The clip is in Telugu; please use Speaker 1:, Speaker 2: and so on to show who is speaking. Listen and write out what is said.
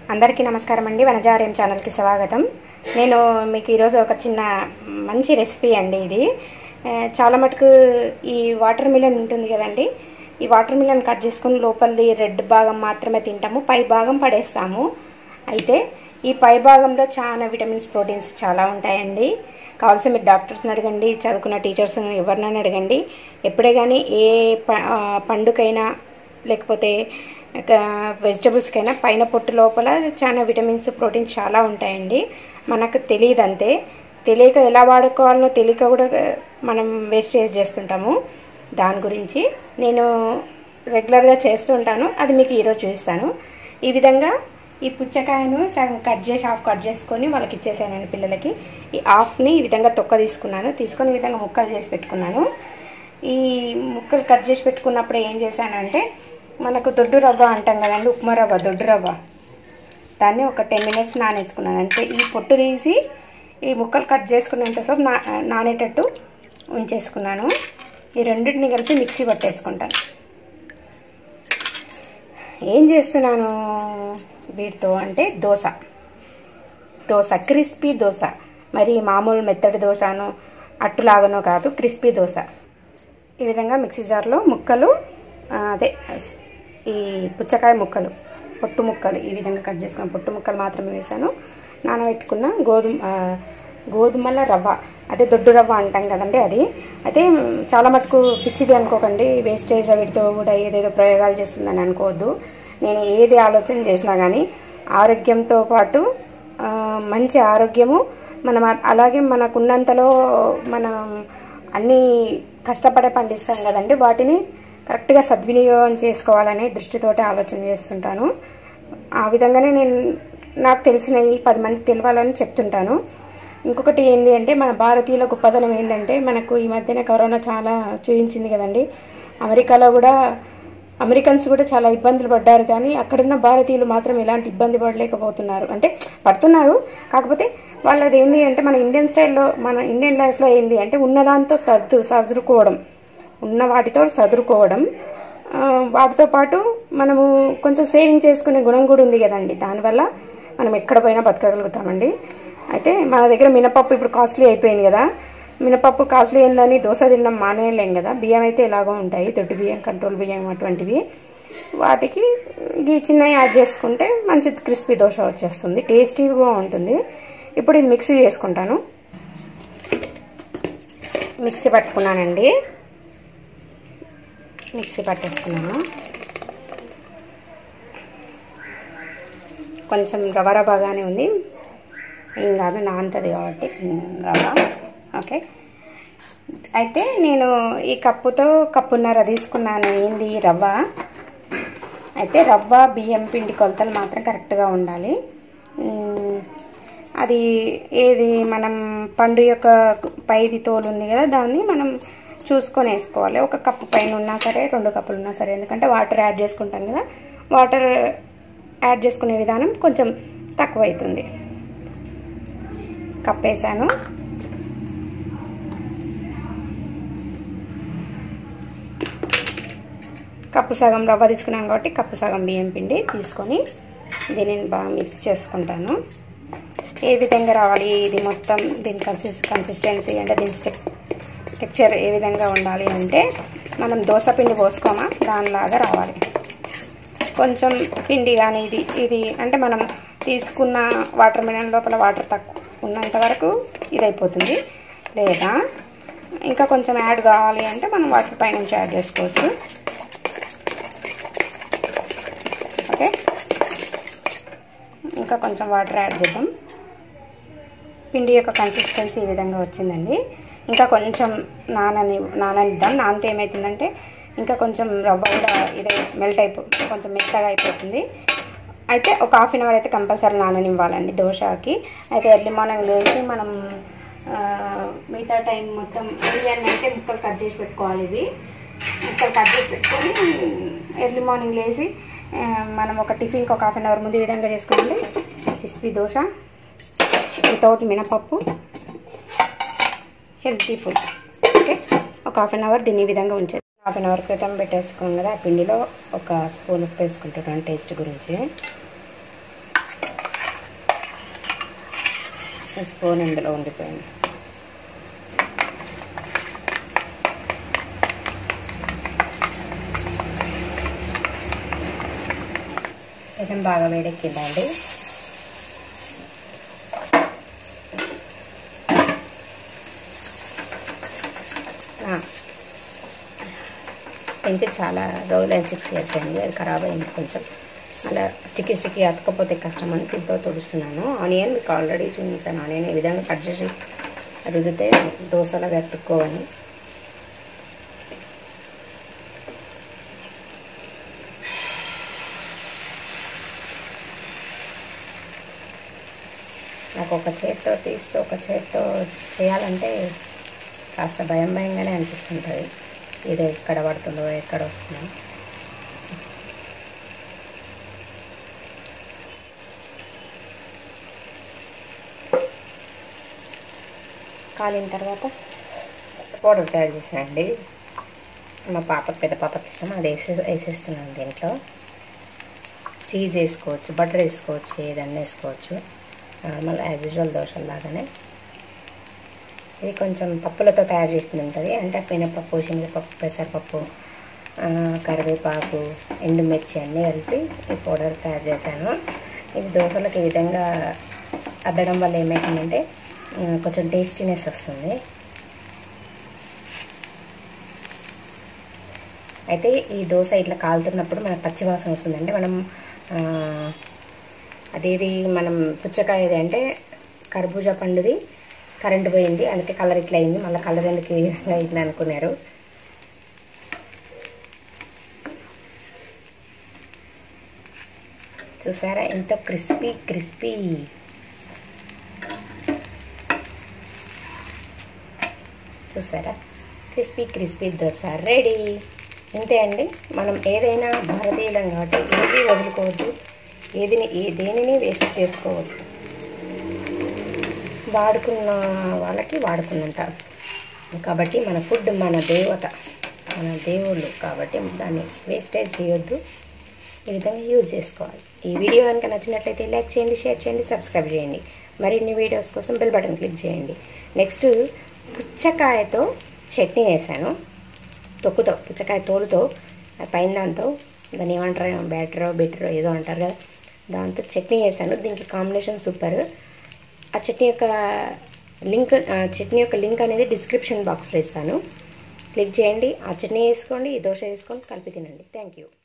Speaker 1: అందరికీ నమస్కారం అండి వనజార్యం ఛానల్కి స్వాగతం నేను మీకు ఈరోజు ఒక చిన్న మంచి రెసిపీ అండి ఇది ఆ, చాలా మటుకు ఈ వాటర్ మిలన్ ఉంటుంది కదండి ఈ వాటర్ మిలన్ కట్ చేసుకుని లోపలిది రెడ్ భాగం మాత్రమే తింటాము పై భాగం పడేస్తాము అయితే ఈ పై భాగంలో చాలా విటమిన్స్ ప్రోటీన్స్ చాలా ఉంటాయండి కావాల్సి మీరు డాక్టర్స్ని అడగండి చదువుకున్న టీచర్స్ ఎవరినైనా అడగండి ఎప్పుడే కానీ ఏ ప- ఆ, పండుకైనా లేకపోతే వెజిటబుల్స్కైనా పైన పొట్టు లోపల చాలా విటమిన్స్ ప్రోటీన్స్ చాలా ఉంటాయండి మనకు తెలియదు అంతే తెలియక ఎలా వాడుకోవాలో తెలియక కూడా మనం వేస్టేజ్ చేస్తుంటాము దాని గురించి నేను రెగ్యులర్గా చేస్తుంటాను అది మీకు ఈరోజు చూపిస్తాను ఈ విధంగా ఈ పుచ్చకాయను సగం కట్ చేసి హాఫ్ కట్ చేసుకొని వాళ్ళకి ఇచ్చేసానండి పిల్లలకి ఈ హాఫ్ని ఈ విధంగా తొక్క తీసుకున్నాను తీసుకొని ఈ విధంగా ముక్కలు చేసి పెట్టుకున్నాను ఈ ముక్కలు కట్ చేసి పెట్టుకున్నప్పుడు ఏం చేశానంటే మనకు దొడ్డు రవ్వ అంటాం కదండి ఉప్మా రవ్వ దొడ్డు రవ్వ దాన్ని ఒక టెన్ మినిట్స్ నానేసుకున్నాను అంతే ఈ పొట్టు తీసి ఈ ముక్కలు కట్ చేసుకున్నంతసేపు నా నానేటట్టు ఉంచేసుకున్నాను ఈ రెండింటిని కలిపి మిక్సీ పట్టేసుకుంటాను ఏం చేస్తున్నాను వీటితో అంటే దోశ దోశ క్రిస్పీ దోశ మరి మామూలు మెత్తడి దోశను అట్టులాగానో కాదు క్రిస్పీ దోశ ఈ విధంగా మిక్సీ జార్లో ముక్కలు ఆ, అదే ఈ పుచ్చకాయ ముక్కలు పొట్టు ముక్కలు ఈ విధంగా కట్ చేసుకున్న పొట్టు ముక్కలు మాత్రమే వేసాను నానబెట్టుకున్న గోధుమ ఆ, గోధుమల రవ్వ అదే దొడ్డు రవ్వ అంటాం కదండి అది అయితే మ్, చాలా మటుకు పిచ్చిది అనుకోకండి వేస్టేజ్ వీటితో కూడా ఏదేదో ప్రయోగాలు చేస్తుందని అనుకోవద్దు నేను ఏది ఆలోచన చేసినా కానీ ఆరోగ్యంతో పాటు ఆ, మంచి ఆరోగ్యము మనం అ- అలాగే మనకున్నంతలో మనం అన్నీ కష్టపడే పండిస్తాం కదండి వాటిని కరెక్ట్గా సద్వినియోగం చేసుకోవాలనే దృష్టితోటి ఆలోచన చేస్తుంటాను ఆ విధంగానే నేను నాకు తెలిసిన ఈ పది మందికి తెలవాలని చెప్తుంటాను ఇంకొకటి ఏంటి అంటే మన భారతీయుల గొప్పదనం ఏంటంటే మనకు ఈ మధ్యన కరోనా చాలా చూపించింది కదండి అమెరికాలో కూడా అమెరికన్స్ కూడా చాలా ఇబ్బందులు పడ్డారు కానీ అక్కడున్న భారతీయులు మాత్రం ఎలాంటి ఇబ్బంది పడలేకపోతున్నారు అంటే పడుతున్నారు కాకపోతే వాళ్ళది ఏంటి అంటే మన ఇండియన్ స్టైల్లో మన ఇండియన్ లైఫ్లో ఏంది అంటే ఉన్నదాంతో సర్దు సర్దుకోవడం ఉన్న వాటితో సదురుకోవడం ఆ, వాటితో పాటు మనము కొంచెం సేవింగ్ చేసుకునే గుణం కూడా ఉంది కదండి దానివల్ల మనం ఎక్కడ పోయినా బతకగలుగుతామండి అయితే మన దగ్గర మినపప్పు ఇప్పుడు కాస్ట్లీ అయిపోయింది కదా మినపప్పు కాస్ట్లీ అయిందని దోశ తినడం మానేయలేం కదా బియ్యం అయితే ఎలాగో ఉంటాయి దొడ్డు బియ్యం కంట్రోల్ బియ్యం అటువంటివి వాటికి ఈ చిన్నవి యాడ్ చేసుకుంటే మంచి క్రిస్పీ దోశ వచ్చేస్తుంది టేస్టీగా ఉంటుంది ఇప్పుడు ఇది మిక్సీ చేసుకుంటాను మిక్సీ పట్టుకున్నానండి మిక్సీ పట్టేసుకున్నాను కొంచెం రవ రవ్వగానే ఉంది ఏం కాదు నాంతది కాబట్టి ఉమ్, రవ్వ ఓకే అయితే నేను ఈ కప్పుతో కప్పున్నర తీసుకున్నాను ఏంది రవ్వ అయితే రవ్వ బియ్యం పిండి కొలతలు మాత్రం కరెక్ట్గా ఉండాలి ఉమ్, అది ఏది మనం పండు యొక్క పైది తోలు ఉంది కదా దాన్ని మనం చూసుకొని వేసుకోవాలి ఒక కప్పు పైన ఉన్నా సరే రెండు కప్పులు ఉన్నా సరే ఎందుకంటే వాటర్ యాడ్ చేసుకుంటాం కదా వాటర్ యాడ్ చేసుకునే విధానం కొంచెం తక్కువ అవుతుంది కప్పేసాను కప్పు సగం రవ్వ తీసుకున్నాను కాబట్టి కప్పు సగం బియ్యం పిండి తీసుకొని దీనిని బాగా మిక్స్ చేసుకుంటాను ఏ విధంగా రావాలి ఇది మొత్తం దీని కన్సిస్ కన్సిస్టెన్సీ అంటే దీని స్టెక్ టెక్చర్ ఏ విధంగా ఉండాలి అంటే మనం దోశ పిండి పోసుకోమా దానిలాగా రావాలి కొంచెం పిండి కానీ ఇది ఇది అంటే మనం తీసుకున్న వాటర్ మిలన్ లోపల వాటర్ తక్కువ ఉన్నంత వరకు ఇది అయిపోతుంది లేదా ఇంకా కొంచెం యాడ్ కావాలి అంటే మనం వాటర్ పైనుంచి యాడ్ చేసుకోవచ్చు ఓకే ఇంకా కొంచెం వాటర్ యాడ్ చేద్దాం పిండి యొక్క కన్సిస్టెన్సీ ఈ విధంగా వచ్చిందండి ఇంకా కొంచెం నానని నాననిద్దాం నానితే ఏమవుతుందంటే ఇంకా కొంచెం రవ్వ కూడా ఇదే మెల్ట్ అయిపో కొంచెం మెత్తగా అయిపోతుంది అయితే ఒక హాఫ్ అన్ అవర్ అయితే కంపల్సరీ నాననివ్వాలండి దోశకి అయితే ఎర్లీ మార్నింగ్ లేచి మనం ఆ, మిగతా టైం మొత్తం బిర్యానీ అంటే ముక్కలు కట్ చేసి పెట్టుకోవాలి ఇవి ముక్కలు కట్ చేసి పెట్టుకొని ఎర్లీ మార్నింగ్ లేచి ఆ, మనం ఒక టిఫిన్కి ఒక హాఫ్ అన్ అవర్ ముందు ఈ విధంగా చేసుకోండి క్రిస్పీ దోశ వితౌట్ మినపప్పు హెల్తీ ఫుడ్ ఓకే ఒక హాఫ్ అన్ అవర్ దీన్ని ఈ విధంగా ఉంచేది హాఫ్ అన్ అవర్ క్రితం పెట్టేసుకున్నాం కదా ఆ పిండిలో ఒక స్పూన్ ఉప్పు వేసుకుంటున్నాను టేస్ట్ గురించి స్పూన్ ఇందులో ఉండిపోయింది పెనం బాగా వేడెక్కిందండి పెంచి చాలా రోజులైన సిక్స్ ఇయర్స్ అయింది అది ఖరాబ్ అయింది కొంచెం అలా స్టిక్కీ స్టిక్కీ అతకపోతే కష్టం అని పిల్తో తుడుస్తున్నాను ఆనియన్ మీకు ఆల్రెడీ చూపించాను ఆనియన్ ఈ విధంగా కట్ చేసి రుద్దితే దోశలాగా ఎత్తుక్కోవని నాకు ఒక చేత్తో తీస్తూ ఒక చేత్తో చేయాలంటే కాస్త భయం భయంగానే అనిపిస్తుంటుంది ఇది ఎక్కడ పడుతుందో ఎక్కడ వస్తుందో కాలిన తర్వాత పౌడర్ తయారు చేసానండి మా పాప పెద్ద పాపకి ఇష్టం అది వేసే వేసేస్తున్నాను దీంట్లో చీజ్ వేసుకోవచ్చు బటర్ వేసుకోవచ్చు ఏదన్నా వేసుకోవచ్చు నార్మల్ యాజ్ యూజువల్ దోశలాగానే ఇది కొంచెం పప్పులతో తయారు చేసింది ఉంటుంది అంటే మినపప్పు శనగపప్పు పెసరపప్పు కరివేపాకు ఎండుమిర్చి అన్నీ కలిపి ఈ పౌడర్ తయారు చేశాను ఇది దోశలకు ఈ విధంగా అద్దడం వల్ల ఏమవుతుందంటే కొంచెం టేస్టీనెస్ వస్తుంది అయితే ఈ దోశ ఇట్లా కాలుతున్నప్పుడు మనకు పచ్చివాసన వస్తుంది అంటే మనం అదేది మనం పుచ్చకాయది అంటే కర్బూజా పండుది కరెంట్ పోయింది అందుకే కలర్ ఇట్లా అయింది మళ్ళీ కలర్ ఎందుకు ఈ విధంగా అయింది అనుకున్నారు చూసారా ఎంతో క్రిస్పీ క్రిస్పీ చూసారా క్రిస్పీ క్రిస్పీ దోశ రెడీ ఇంతే అండి మనం ఏదైనా భారతీయులం కాబట్టి ఏది వదులుకోవద్దు ఏదిని ఏ దేనిని వేస్ట్ చేసుకోవద్దు వాడుకున్న వాళ్ళకి వాడుకున్నంత కాబట్టి మన ఫుడ్ మన దేవత మన దేవుళ్ళు కాబట్టి దాన్ని వేస్టేజ్ చేయొద్దు ఈ విధంగా యూజ్ చేసుకోవాలి ఈ వీడియో కనుక నచ్చినట్లయితే లైక్ చేయండి షేర్ చేయండి సబ్స్క్రైబ్ చేయండి మరిన్ని వీడియోస్ కోసం బెల్ బటన్ క్లిక్ చేయండి నెక్స్ట్ పుచ్చకాయతో చట్నీ వేసాను తొక్కుతో పుచ్చకాయ తోలుతో పైన దాంతో దాన్ని ఏమంటారు బ్యాటరో బిటరో ఏదో అంటారు కదా దాంతో చట్నీ వేసాను దీనికి కాంబినేషన్ సూపర్ ఆ చట్నీ యొక్క లింక్ చట్నీ యొక్క లింక్ అనేది డిస్క్రిప్షన్ బాక్స్లో ఇస్తాను క్లిక్ చేయండి ఆ చట్నీ వేసుకోండి ఈ దోశ వేసుకొని కలిపి తినండి థ్యాంక్ యూ